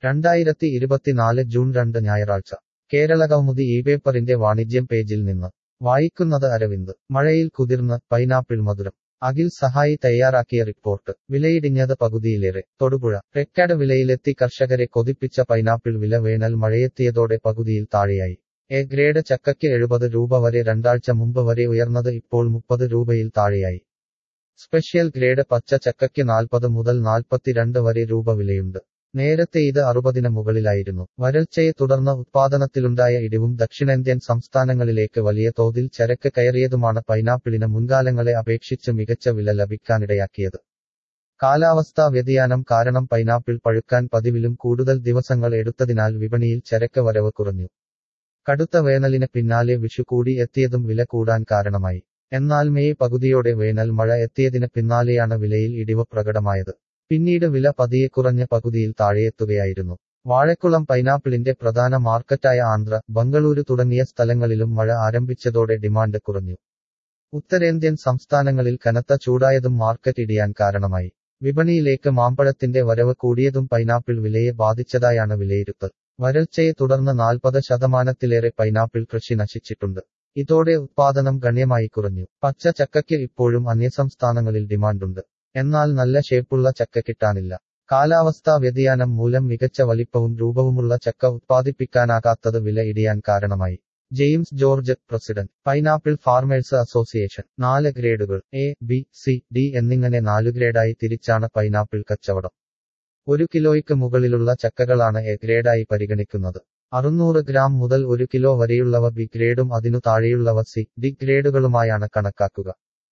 രണ്ടായിരത്തി ഇരുപത്തിനാല് ജൂൺ രണ്ട് ഞായറാഴ്ച കേരളകൗമുദി ഈ പേപ്പറിന്റെ വാണിജ്യം പേജിൽ നിന്ന് വായിക്കുന്നത് അരവിന്ദ് മഴയിൽ കുതിർന്ന് പൈനാപ്പിൾ മധുരം അഖിൽ സഹായി തയ്യാറാക്കിയ റിപ്പോർട്ട് വിലയിടിഞ്ഞത് പകുതിയിലേറെ തൊടുപുഴ റെക്കാർഡ് വിലയിലെത്തി കർഷകരെ കൊതിപ്പിച്ച പൈനാപ്പിൾ വില വേനൽ മഴയെത്തിയതോടെ പകുതിയിൽ താഴെയായി എ ഗ്രേഡ് ചക്കയ്ക്ക് എഴുപത് രൂപ വരെ രണ്ടാഴ്ച മുമ്പ് വരെ ഉയർന്നത് ഇപ്പോൾ മുപ്പത് രൂപയിൽ താഴെയായി സ്പെഷ്യൽ ഗ്രേഡ് പച്ച ചക്കയ്ക്ക് നാൽപ്പത് മുതൽ നാൽപ്പത്തിരണ്ട് വരെ രൂപ വിലയുണ്ട് നേരത്തെ ഇത് അറുപതിന് മുകളിലായിരുന്നു വരൾച്ചയെ തുടർന്ന് ഉത്പാദനത്തിലുണ്ടായ ഇടിവും ദക്ഷിണേന്ത്യൻ സംസ്ഥാനങ്ങളിലേക്ക് വലിയ തോതിൽ ചരക്ക് കയറിയതുമാണ് പൈനാപ്പിളിന് മുൻകാലങ്ങളെ അപേക്ഷിച്ച് മികച്ച വില ലഭിക്കാനിടയാക്കിയത് കാലാവസ്ഥാ വ്യതിയാനം കാരണം പൈനാപ്പിൾ പഴുക്കാൻ പതിവിലും കൂടുതൽ ദിവസങ്ങൾ എടുത്തതിനാൽ വിപണിയിൽ ചരക്ക് വരവ് കുറഞ്ഞു കടുത്ത വേനലിന് പിന്നാലെ വിഷു കൂടി എത്തിയതും വില കൂടാൻ കാരണമായി എന്നാൽ മെയ് പകുതിയോടെ വേനൽ മഴ എത്തിയതിന് പിന്നാലെയാണ് വിലയിൽ ഇടിവ് പ്രകടമായത് പിന്നീട് വില പതിയെ കുറഞ്ഞ പകുതിയിൽ താഴെയെത്തുകയായിരുന്നു വാഴക്കുളം പൈനാപ്പിളിന്റെ പ്രധാന മാർക്കറ്റായ ആന്ധ്ര ബംഗളൂരു തുടങ്ങിയ സ്ഥലങ്ങളിലും മഴ ആരംഭിച്ചതോടെ ഡിമാൻഡ് കുറഞ്ഞു ഉത്തരേന്ത്യൻ സംസ്ഥാനങ്ങളിൽ കനത്ത ചൂടായതും മാർക്കറ്റ് ഇടിയാൻ കാരണമായി വിപണിയിലേക്ക് മാമ്പഴത്തിന്റെ വരവ് കൂടിയതും പൈനാപ്പിൾ വിലയെ ബാധിച്ചതായാണ് വിലയിരുത്തൽ വരൾച്ചയെ തുടർന്ന് നാൽപ്പത് ശതമാനത്തിലേറെ പൈനാപ്പിൾ കൃഷി നശിച്ചിട്ടുണ്ട് ഇതോടെ ഉത്പാദനം ഗണ്യമായി കുറഞ്ഞു പച്ച ചക്കയ്ക്ക് ഇപ്പോഴും അന്യസംസ്ഥാനങ്ങളിൽ ഡിമാൻഡുണ്ട് എന്നാൽ നല്ല ഷേപ്പുള്ള ചക്ക കിട്ടാനില്ല കാലാവസ്ഥാ വ്യതിയാനം മൂലം മികച്ച വലിപ്പവും രൂപവുമുള്ള ചക്ക ഉത്പാദിപ്പിക്കാനാകാത്തത് വില ഇടിയാൻ കാരണമായി James George president pineapple farmers association നാല് ഗ്രേഡുകൾ എ ബി സി ഡി എന്നിങ്ങനെ നാലു ഗ്രേഡായി തിരിച്ചാണ് പൈനാപ്പിൾ കച്ചവടം ഒരു കിലോയ്ക്ക് മുകളിലുള്ള ചക്കകളാണ് എ ഗ്രേഡായി പരിഗണിക്കുന്നത് അറുന്നൂറ് ഗ്രാം മുതൽ ഒരു കിലോ വരെയുള്ളവ ബി ഗ്രേഡും അതിനു താഴെയുള്ളവ സി ഡി ഗ്രേഡുകളുമായാണ് കണക്കാക്കുക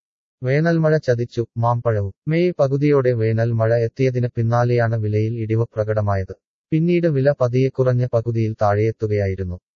വേനൽമഴ ചതിച്ചു മാമ്പഴവും മെയ് പകുതിയോടെ വേനൽ മഴ എത്തിയതിന് പിന്നാലെയാണ് വിലയിൽ ഇടിവ് പ്രകടമായത് പിന്നീട് വില പതിയെ കുറഞ്ഞ പകുതിയിൽ താഴെയെത്തുകയായിരുന്നു